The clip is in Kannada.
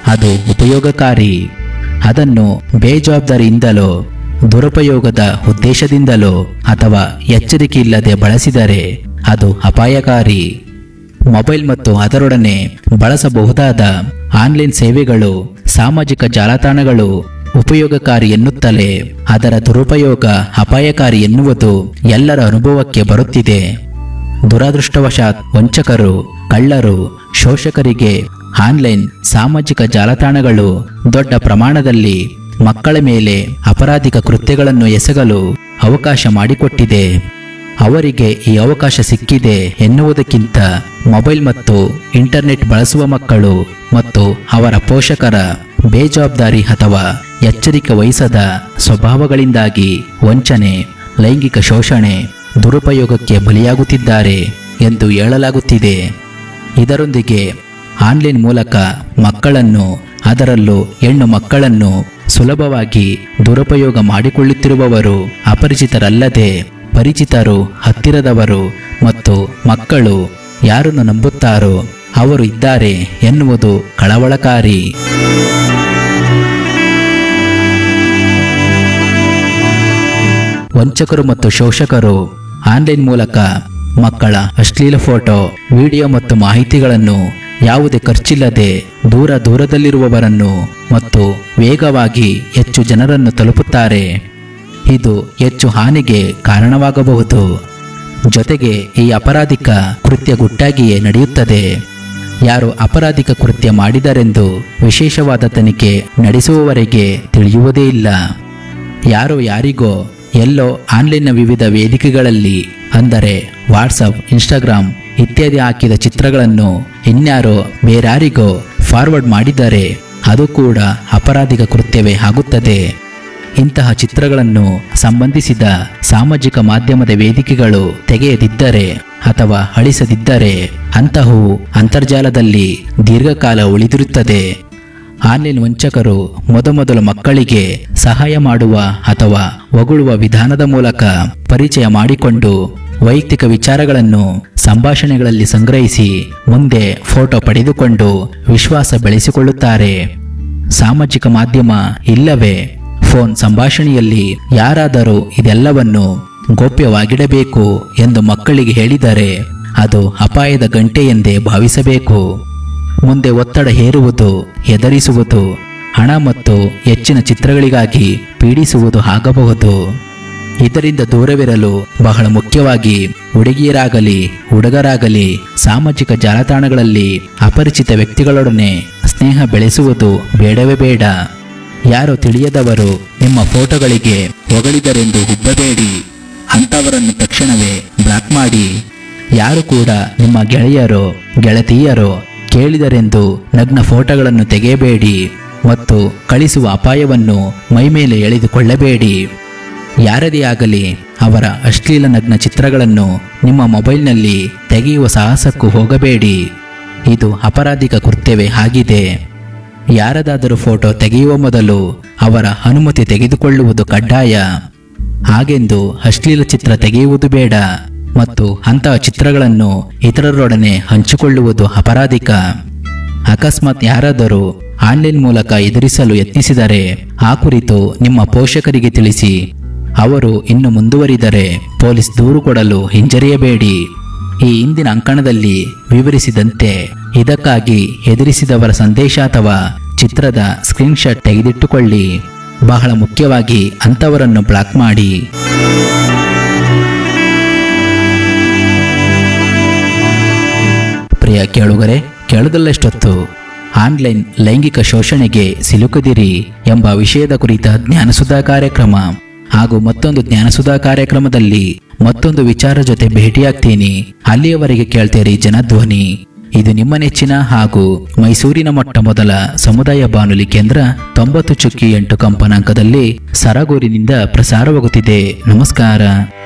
ಅದು ಉಪಯೋಗಕಾರಿ ಅದನ್ನು ಬೇಜವಾಬ್ದಾರಿಯಿಂದಲೋ ದುರುಪಯೋಗದ ಉದ್ದೇಶದಿಂದಲೋ ಅಥವಾ ಎಚ್ಚರಿಕೆ ಇಲ್ಲದೆ ಬಳಸಿದರೆ ಅದು ಅಪಾಯಕಾರಿ ಮೊಬೈಲ್ ಮತ್ತು ಅದರೊಡನೆ ಬಳಸಬಹುದಾದ ಆನ್ಲೈನ್ ಸೇವೆಗಳು ಸಾಮಾಜಿಕ ಜಾಲತಾಣಗಳು ಉಪಯೋಗಕಾರಿ ಎನ್ನುತ್ತಲೇ ಅದರ ದುರುಪಯೋಗ ಅಪಾಯಕಾರಿ ಎನ್ನುವುದು ಎಲ್ಲರ ಅನುಭವಕ್ಕೆ ಬರುತ್ತಿದೆ ದುರದೃಷ್ಟವಶಾತ್ ವಂಚಕರು ಕಳ್ಳರು ಶೋಷಕರಿಗೆ ಆನ್ಲೈನ್ ಸಾಮಾಜಿಕ ಜಾಲತಾಣಗಳು ದೊಡ್ಡ ಪ್ರಮಾಣದಲ್ಲಿ ಮಕ್ಕಳ ಮೇಲೆ ಅಪರಾಧಿಕ ಕೃತ್ಯಗಳನ್ನು ಎಸಗಲು ಅವಕಾಶ ಮಾಡಿಕೊಟ್ಟಿದೆ ಅವರಿಗೆ ಈ ಅವಕಾಶ ಸಿಕ್ಕಿದೆ ಎನ್ನುವುದಕ್ಕಿಂತ ಮೊಬೈಲ್ ಮತ್ತು ಇಂಟರ್ನೆಟ್ ಬಳಸುವ ಮಕ್ಕಳು ಮತ್ತು ಅವರ ಪೋಷಕರ ಬೇಜವಾಬ್ದಾರಿ ಅಥವಾ ಎಚ್ಚರಿಕೆ ವಹಿಸದ ಸ್ವಭಾವಗಳಿಂದಾಗಿ ವಂಚನೆ ಲೈಂಗಿಕ ಶೋಷಣೆ ದುರುಪಯೋಗಕ್ಕೆ ಬಲಿಯಾಗುತ್ತಿದ್ದಾರೆ ಎಂದು ಹೇಳಲಾಗುತ್ತಿದೆ ಇದರೊಂದಿಗೆ ಆನ್ಲೈನ್ ಮೂಲಕ ಮಕ್ಕಳನ್ನು ಅದರಲ್ಲೂ ಹೆಣ್ಣು ಮಕ್ಕಳನ್ನು ಸುಲಭವಾಗಿ ದುರುಪಯೋಗ ಮಾಡಿಕೊಳ್ಳುತ್ತಿರುವವರು ಅಪರಿಚಿತರಲ್ಲದೆ ಪರಿಚಿತರು ಹತ್ತಿರದವರು ಮತ್ತು ಮಕ್ಕಳು ಯಾರನ್ನು ನಂಬುತ್ತಾರೋ ಅವರು ಇದ್ದಾರೆ ಎನ್ನುವುದು ಕಳವಳಕಾರಿ ವಂಚಕರು ಮತ್ತು ಶೋಷಕರು ಆನ್ಲೈನ್ ಮೂಲಕ ಮಕ್ಕಳ ಅಶ್ಲೀಲ ಫೋಟೋ ವಿಡಿಯೋ ಮತ್ತು ಮಾಹಿತಿಗಳನ್ನು ಯಾವುದೇ ಖರ್ಚಿಲ್ಲದೆ ದೂರ ದೂರದಲ್ಲಿರುವವರನ್ನು ಮತ್ತು ವೇಗವಾಗಿ ಹೆಚ್ಚು ಜನರನ್ನು ತಲುಪುತ್ತಾರೆ ಇದು ಹೆಚ್ಚು ಹಾನಿಗೆ ಕಾರಣವಾಗಬಹುದು ಜೊತೆಗೆ ಈ ಅಪರಾಧಿಕ ಕೃತ್ಯ ಗುಟ್ಟಾಗಿಯೇ ನಡೆಯುತ್ತದೆ ಯಾರು ಅಪರಾಧಿಕ ಕೃತ್ಯ ಮಾಡಿದರೆಂದು ವಿಶೇಷವಾದ ತನಿಖೆ ನಡೆಸುವವರೆಗೆ ತಿಳಿಯುವುದೇ ಇಲ್ಲ ಯಾರೋ ಯಾರಿಗೋ ಎಲ್ಲೋ ಆನ್ಲೈನ್ನ ವಿವಿಧ ವೇದಿಕೆಗಳಲ್ಲಿ ಅಂದರೆ ವಾಟ್ಸಪ್ ಇನ್ಸ್ಟಾಗ್ರಾಮ್ ಇತ್ಯಾದಿ ಹಾಕಿದ ಚಿತ್ರಗಳನ್ನು ಇನ್ಯಾರೋ ಬೇರಾರಿಗೋ ಫಾರ್ವರ್ಡ್ ಮಾಡಿದರೆ ಅದು ಕೂಡ ಅಪರಾಧಿಕ ಕೃತ್ಯವೇ ಆಗುತ್ತದೆ ಇಂತಹ ಚಿತ್ರಗಳನ್ನು ಸಂಬಂಧಿಸಿದ ಸಾಮಾಜಿಕ ಮಾಧ್ಯಮದ ವೇದಿಕೆಗಳು ತೆಗೆಯದಿದ್ದರೆ ಅಥವಾ ಅಳಿಸದಿದ್ದರೆ ಅಂತಹವು ಅಂತರ್ಜಾಲದಲ್ಲಿ ದೀರ್ಘಕಾಲ ಉಳಿದಿರುತ್ತದೆ ಆನ್ಲೈನ್ ವಂಚಕರು ಮೊದಮೊದಲು ಮಕ್ಕಳಿಗೆ ಸಹಾಯ ಮಾಡುವ ಅಥವಾ ಹೊಗಳುವ ವಿಧಾನದ ಮೂಲಕ ಪರಿಚಯ ಮಾಡಿಕೊಂಡು ವೈಯಕ್ತಿಕ ವಿಚಾರಗಳನ್ನು ಸಂಭಾಷಣೆಗಳಲ್ಲಿ ಸಂಗ್ರಹಿಸಿ ಮುಂದೆ ಫೋಟೋ ಪಡೆದುಕೊಂಡು ವಿಶ್ವಾಸ ಬೆಳೆಸಿಕೊಳ್ಳುತ್ತಾರೆ ಸಾಮಾಜಿಕ ಮಾಧ್ಯಮ ಇಲ್ಲವೇ ಫೋನ್ ಸಂಭಾಷಣೆಯಲ್ಲಿ ಯಾರಾದರೂ ಇದೆಲ್ಲವನ್ನು ಗೋಪ್ಯವಾಗಿಡಬೇಕು ಎಂದು ಮಕ್ಕಳಿಗೆ ಹೇಳಿದರೆ ಅದು ಅಪಾಯದ ಗಂಟೆ ಎಂದೇ ಭಾವಿಸಬೇಕು ಮುಂದೆ ಒತ್ತಡ ಹೇರುವುದು ಹೆದರಿಸುವುದು ಹಣ ಮತ್ತು ಹೆಚ್ಚಿನ ಚಿತ್ರಗಳಿಗಾಗಿ ಪೀಡಿಸುವುದು ಆಗಬಹುದು ಇದರಿಂದ ದೂರವಿರಲು ಬಹಳ ಮುಖ್ಯವಾಗಿ ಹುಡುಗಿಯರಾಗಲಿ ಹುಡುಗರಾಗಲಿ ಸಾಮಾಜಿಕ ಜಾಲತಾಣಗಳಲ್ಲಿ ಅಪರಿಚಿತ ವ್ಯಕ್ತಿಗಳೊಡನೆ ಸ್ನೇಹ ಬೆಳೆಸುವುದು ಬೇಡವೇ ಬೇಡ ಯಾರು ತಿಳಿಯದವರು ನಿಮ್ಮ ಫೋಟೋಗಳಿಗೆ ಹೊಗಳಿದರೆಂದು ಹುಬ್ಬಬೇಡಿ ಅಂಥವರನ್ನು ತಕ್ಷಣವೇ ಬ್ಲಾಕ್ ಮಾಡಿ ಯಾರು ಕೂಡ ನಿಮ್ಮ ಗೆಳೆಯರೋ ಗೆಳತಿಯರೋ ಕೇಳಿದರೆಂದು ನಗ್ನ ಫೋಟೋಗಳನ್ನು ತೆಗೆಯಬೇಡಿ ಮತ್ತು ಕಳಿಸುವ ಅಪಾಯವನ್ನು ಮೈಮೇಲೆ ಎಳೆದುಕೊಳ್ಳಬೇಡಿ ಯಾರದೇ ಆಗಲಿ ಅವರ ಅಶ್ಲೀಲ ನಗ್ನ ಚಿತ್ರಗಳನ್ನು ನಿಮ್ಮ ಮೊಬೈಲ್ನಲ್ಲಿ ತೆಗೆಯುವ ಸಾಹಸಕ್ಕೂ ಹೋಗಬೇಡಿ ಇದು ಅಪರಾಧಿಕ ಕೃತ್ಯವೇ ಆಗಿದೆ ಯಾರದಾದರೂ ಫೋಟೋ ತೆಗೆಯುವ ಮೊದಲು ಅವರ ಅನುಮತಿ ತೆಗೆದುಕೊಳ್ಳುವುದು ಕಡ್ಡಾಯ ಹಾಗೆಂದು ಅಶ್ಲೀಲ ಚಿತ್ರ ತೆಗೆಯುವುದು ಬೇಡ ಮತ್ತು ಅಂತಹ ಚಿತ್ರಗಳನ್ನು ಇತರರೊಡನೆ ಹಂಚಿಕೊಳ್ಳುವುದು ಅಪರಾಧಿಕ ಅಕಸ್ಮಾತ್ ಯಾರಾದರೂ ಆನ್ಲೈನ್ ಮೂಲಕ ಎದುರಿಸಲು ಯತ್ನಿಸಿದರೆ ಆ ಕುರಿತು ನಿಮ್ಮ ಪೋಷಕರಿಗೆ ತಿಳಿಸಿ ಅವರು ಇನ್ನು ಮುಂದುವರಿದರೆ ಪೊಲೀಸ್ ದೂರು ಕೊಡಲು ಹಿಂಜರಿಯಬೇಡಿ ಈ ಹಿಂದಿನ ಅಂಕಣದಲ್ಲಿ ವಿವರಿಸಿದಂತೆ ಇದಕ್ಕಾಗಿ ಎದುರಿಸಿದವರ ಸಂದೇಶ ಅಥವಾ ಚಿತ್ರದ ಸ್ಕ್ರೀನ್ಶಾಟ್ ತೆಗೆದಿಟ್ಟುಕೊಳ್ಳಿ ಬಹಳ ಮುಖ್ಯವಾಗಿ ಅಂಥವರನ್ನು ಬ್ಲಾಕ್ ಮಾಡಿ ಪ್ರಿಯ ಕೇಳುಗರೆ ಕೇಳುವುದಲ್ಲಷ್ಟೊತ್ತು ಆನ್ಲೈನ್ ಲೈಂಗಿಕ ಶೋಷಣೆಗೆ ಸಿಲುಕದಿರಿ ಎಂಬ ವಿಷಯದ ಕುರಿತ ಜ್ಞಾನಸುಧಾ ಕಾರ್ಯಕ್ರಮ ಹಾಗೂ ಮತ್ತೊಂದು ಜ್ಞಾನಸುಧಾ ಕಾರ್ಯಕ್ರಮದಲ್ಲಿ ಮತ್ತೊಂದು ವಿಚಾರ ಜೊತೆ ಭೇಟಿಯಾಗ್ತೀನಿ ಅಲ್ಲಿಯವರೆಗೆ ಕೇಳ್ತೀರಿ ಜನಧ್ವನಿ ಇದು ನಿಮ್ಮ ನೆಚ್ಚಿನ ಹಾಗೂ ಮೈಸೂರಿನ ಮೊಟ್ಟ ಮೊದಲ ಸಮುದಾಯ ಬಾನುಲಿ ಕೇಂದ್ರ ತೊಂಬತ್ತು ಚುಕ್ಕಿ ಎಂಟು ಕಂಪನಾಂಕದಲ್ಲಿ ಸರಗೂರಿನಿಂದ ಪ್ರಸಾರವಾಗುತ್ತಿದೆ ನಮಸ್ಕಾರ